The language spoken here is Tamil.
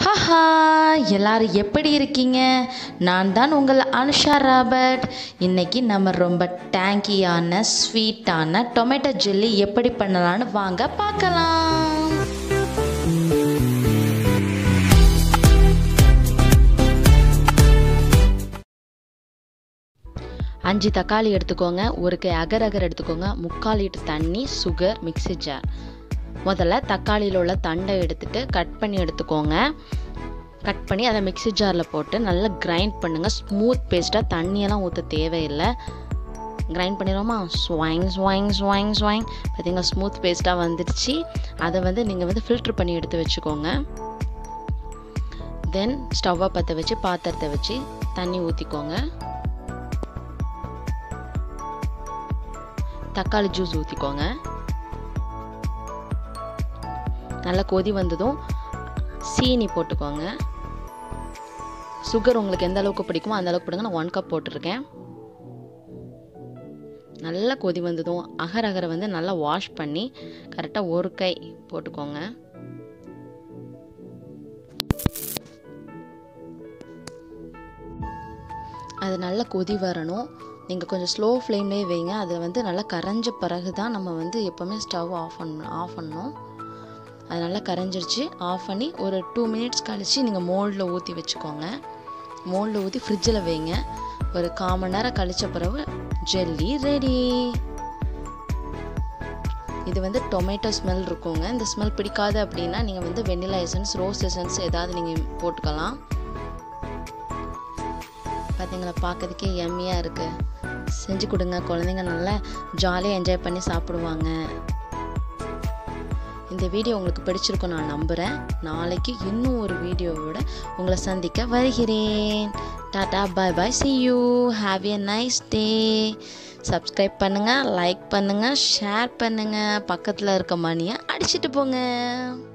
ஹஹா எல்லாரும் எப்படி இருக்கீங்க நான் தான் உங்கள் அனுஷா ராபர்ட் இன்னைக்கு நம்ம ரொம்ப டேங்கியான ஸ்வீட்டான டொமேட்டோ ஜெல்லி எப்படி பண்ணலான்னு வாங்க பார்க்கலாம் அஞ்சு தக்காளி எடுத்துக்கோங்க ஒரு கை அகர் அகர் எடுத்துக்கோங்க முக்கால் லிட்டர் தண்ணி சுகர் மிக்ஸி ஜார் முதல்ல தக்காளியில் உள்ள தண்டை எடுத்துட்டு கட் பண்ணி எடுத்துக்கோங்க கட் பண்ணி அதை மிக்ஸி ஜாரில் போட்டு நல்லா கிரைண்ட் பண்ணுங்கள் ஸ்மூத் பேஸ்ட்டாக தண்ணியெல்லாம் ஊற்ற தேவையில்லை கிரைண்ட் பண்ணிடுவோமா ஸ்வாங் ஸ்வாங் ஸ்வாங் ஸ்வாங் பார்த்தீங்களா ஸ்மூத் பேஸ்ட்டாக வந்துடுச்சு அதை வந்து நீங்கள் வந்து ஃபில்ட்ரு பண்ணி எடுத்து வச்சுக்கோங்க தென் ஸ்டவ்வை பற்ற வச்சு பாத்திரத்தை வச்சு தண்ணி ஊற்றிக்கோங்க தக்காளி ஜூஸ் ஊற்றிக்கோங்க நல்லா கொதி வந்ததும் சீனி போட்டுக்கோங்க சுகர் உங்களுக்கு எந்த அளவுக்கு பிடிக்குமோ அந்த அளவுக்கு போடுங்க நான் ஒன் கப் போட்டிருக்கேன் நல்லா கொதி வந்ததும் அகர் அகரை வந்து நல்லா வாஷ் பண்ணி கரெக்டாக ஒரு கை போட்டுக்கோங்க அது நல்லா கொதி வரணும் நீங்கள் கொஞ்சம் ஸ்லோ ஃப்ளேம்லேயே வைங்க அது வந்து நல்லா கரைஞ்ச பிறகு தான் நம்ம வந்து எப்போவுமே ஸ்டவ் ஆஃப் பண்ண ஆஃப் பண்ணணும் அது நல்லா கரைஞ்சிருச்சு ஆஃப் பண்ணி ஒரு டூ மினிட்ஸ் கழித்து நீங்கள் மோல்டில் ஊற்றி வச்சுக்கோங்க மோல்டில் ஊற்றி ஃப்ரிட்ஜில் வைங்க ஒரு கால் மணி நேரம் கழித்த பிறகு ஜெல்லி ரெடி இது வந்து டொமேட்டோ ஸ்மெல் இருக்குங்க இந்த ஸ்மெல் பிடிக்காது அப்படின்னா நீங்கள் வந்து வெண்ணிலா எசன்ஸ் ரோஸ் எசன்ஸ் ஏதாவது நீங்கள் போட்டுக்கலாம் பார்த்தீங்களா பார்க்கறதுக்கே எம்மியாக இருக்குது செஞ்சு கொடுங்க குழந்தைங்க நல்லா ஜாலியாக என்ஜாய் பண்ணி சாப்பிடுவாங்க இந்த வீடியோ உங்களுக்கு பிடிச்சிருக்கும் நான் நம்புகிறேன் நாளைக்கு இன்னும் ஒரு வீடியோவோட உங்களை சந்திக்க வருகிறேன் tata bye bye see you have a nice day subscribe பண்ணுங்கள் லைக் பண்ணுங்கள் ஷேர் பண்ணுங்கள் பக்கத்தில் இருக்க மணியை அடிச்சிட்டு போங்க